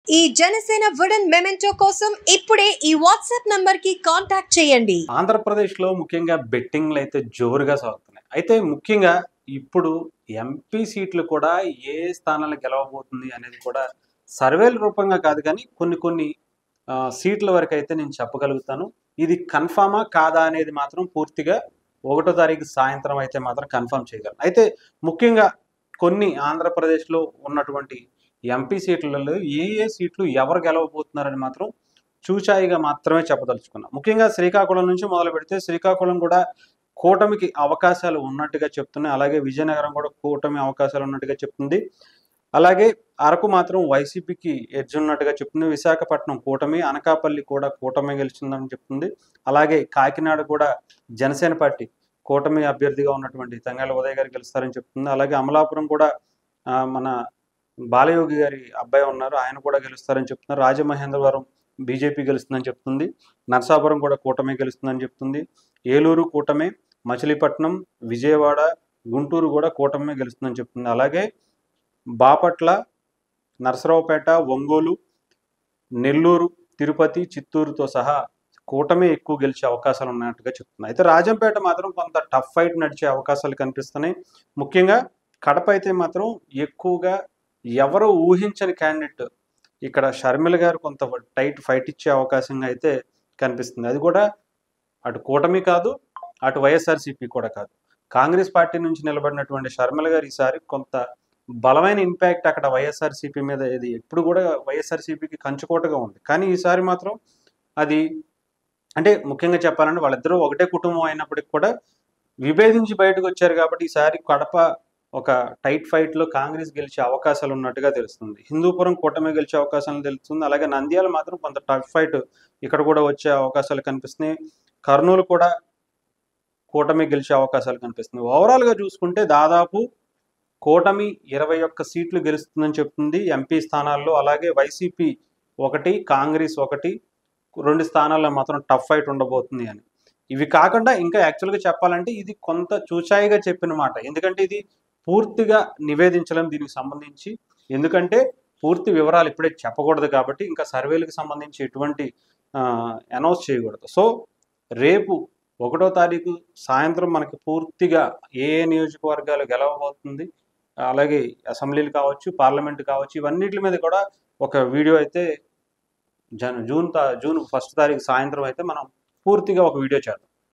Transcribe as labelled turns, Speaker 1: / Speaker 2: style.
Speaker 1: ఈ Janasena wooden memento కోసం ఇప్పుడే ఈ వాట్సాప్ నంబర్ కి కాంటాక్ట్ చేయండి
Speaker 2: ఆంధ్రప్రదేశ్లో ముఖ్యంగా బెట్టింగ్లు అయితే జోరుగా సాగుతున్నాయి అయితే ముఖ్యంగా ఇప్పుడు ఎంపీ సీట్లు కూడా ఏ స్థానాలు గెలవబోతుంది అనేది కూడా సర్వేల రూపంగా కాదు కానీ కొన్ని కొన్ని ఆ, సీట్ల వరకు అయితే నేను చెప్పగలుగుతాను ఇది కన్ఫామా కాదా అనేది మాత్రం పూర్తిగా ఒకటో తారీఖు సాయంత్రం అయితే మాత్రం కన్ఫర్మ్ చేయగలను అయితే ముఖ్యంగా కొన్ని ఆంధ్రప్రదేశ్లో ఉన్నటువంటి ఎంపీ సీట్లలో ఏ ఏ సీట్లు ఎవరు గెలవబోతున్నారని మాత్రం చూచాయిగా మాత్రమే చెప్పదలుచుకున్నాం ముఖ్యంగా శ్రీకాకుళం నుంచి మొదలు పెడితే శ్రీకాకుళం కూడా కూటమికి అవకాశాలు ఉన్నట్టుగా చెప్తున్నాయి అలాగే విజయనగరం కూడా కూటమి అవకాశాలు ఉన్నట్టుగా చెప్తుంది అలాగే అరకు మాత్రం వైసీపీకి ఎడ్జ్ ఉన్నట్టుగా చెప్తుంది విశాఖపట్నం కూటమి అనకాపల్లి కూడా కూటమి గెలిచిందని చెప్తుంది అలాగే కాకినాడ కూడా జనసేన పార్టీ కూటమి అభ్యర్థిగా ఉన్నటువంటి తంగాళ్ళ ఉదయ్ గారు గెలుస్తారని చెప్తుంది అలాగే అమలాపురం కూడా ఆ, మన బాలయోగి గారి అబ్బాయి ఉన్నారు ఆయన కూడా గెలుస్తారని చెప్తున్నారు రాజమహేంద్రవరం బీజేపీ గెలుస్తుందని చెప్తుంది నరసాపురం కూడా కూటమి గెలుస్తుందని చెప్తుంది ఏలూరు కూటమి మచిలీపట్నం విజయవాడ గుంటూరు కూడా కూటమి గెలుస్తుందని చెప్తుంది అలాగే బాపట్ల నరసరావుపేట ఒంగోలు నెల్లూరు తిరుపతి చిత్తూరుతో సహా కూటమి ఎక్కువ గెలిచే అవకాశాలు ఉన్నట్టుగా చెప్తుంది అయితే రాజంపేట మాత్రం కొంత టఫ్ ఫైట్ నడిచే అవకాశాలు కనిపిస్తున్నాయి ముఖ్యంగా కడప అయితే మాత్రం ఎక్కువగా ఎవరు ఊహించని క్యాండిడేట్ ఇక్కడ షర్మిల గారు కొంత టైట్ ఫైట్ ఇచ్చే అవకాశంగా అయితే కనిపిస్తుంది అది కూడా అటు కూటమి కాదు అటు వైఎస్ఆర్సీపీ కూడా కాదు కాంగ్రెస్ పార్టీ నుంచి నిలబడినటువంటి షర్మిల గారు ఈసారి కొంత బలమైన ఇంపాక్ట్ అక్కడ వైఎస్ఆర్సీపీ మీద ఇది ఎప్పుడు కూడా వైఎస్ఆర్సీపీకి కంచుకోటగా ఉంది కానీ ఈసారి మాత్రం అది అంటే ముఖ్యంగా చెప్పాలంటే వాళ్ళిద్దరూ ఒకటే కుటుంబం అయినప్పటికీ కూడా విభేదించి బయటకు వచ్చారు కాబట్టి ఈసారి కడప ఒక టైట్ ఫైట్ లో కాంగ్రెస్ గెలిచే అవకాశాలు ఉన్నట్టుగా తెలుస్తుంది హిందూపురం కూటమి గెలిచే అవకాశాలు తెలుస్తుంది అలాగే నంద్యాల మాత్రం కొంత టఫ్ ఫైట్ ఇక్కడ కూడా వచ్చే అవకాశాలు కనిపిస్తున్నాయి కర్నూలు కూడా కూటమి గెలిచే అవకాశాలు కనిపిస్తుంది ఓవరాల్ గా చూసుకుంటే దాదాపు కూటమి ఇరవై ఒక్క సీట్లు గెలుస్తుందని చెప్తుంది ఎంపీ స్థానాల్లో అలాగే వైసీపీ ఒకటి కాంగ్రెస్ ఒకటి రెండు స్థానాల్లో మాత్రం టఫ్ ఫైట్ ఉండబోతుంది అని ఇవి కాకుండా ఇంకా యాక్చువల్గా చెప్పాలంటే ఇది కొంత చూచాయిగా చెప్పిన మాట ఎందుకంటే ఇది పూర్తిగా నివేదించలేం దీనికి సంబంధించి ఎందుకంటే పూర్తి వివరాలు ఇప్పుడే చెప్పకూడదు కాబట్టి ఇంకా సర్వేలకు సంబంధించి ఎటువంటి అనౌన్స్ చేయకూడదు సో రేపు ఒకటో తారీఖు సాయంత్రం మనకి పూర్తిగా ఏ ఏ నియోజకవర్గాలు గెలవబోతుంది అలాగే అసెంబ్లీలు కావచ్చు పార్లమెంట్ కావచ్చు ఇవన్నిటి మీద కూడా ఒక వీడియో అయితే జన్ జూన్ తా జూన్ ఫస్ట్ తారీఖు సాయంత్రం అయితే మనం పూర్తిగా ఒక వీడియో చేద్దాం